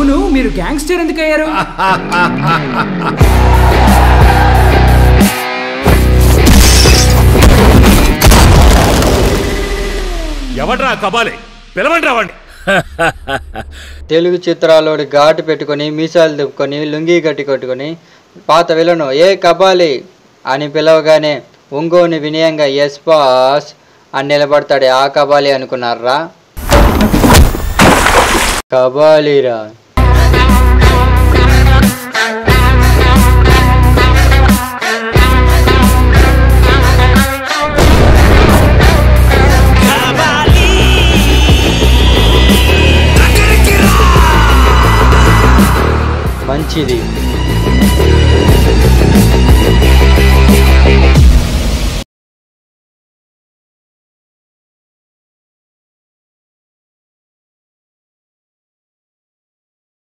అవును మీరు గ్యాంగ్స్టర్ ఎందుకు అయ్యారు ఎవడ్రా కబాలి పిలవండి రావండి తెలుగు చిత్రాల్లోని ఘాటు పెట్టుకొని మీసాలు తిప్పుకొని లుంగీ గట్టి కొట్టుకొని పాత విలను ఏ కబాలి అని పిలవగానే ఒంగోని వినయంగా ఎస్ బాస్ అని నిలబడతాడే ఆ కబాలి అనుకున్నారా కబాలీరా మంచిది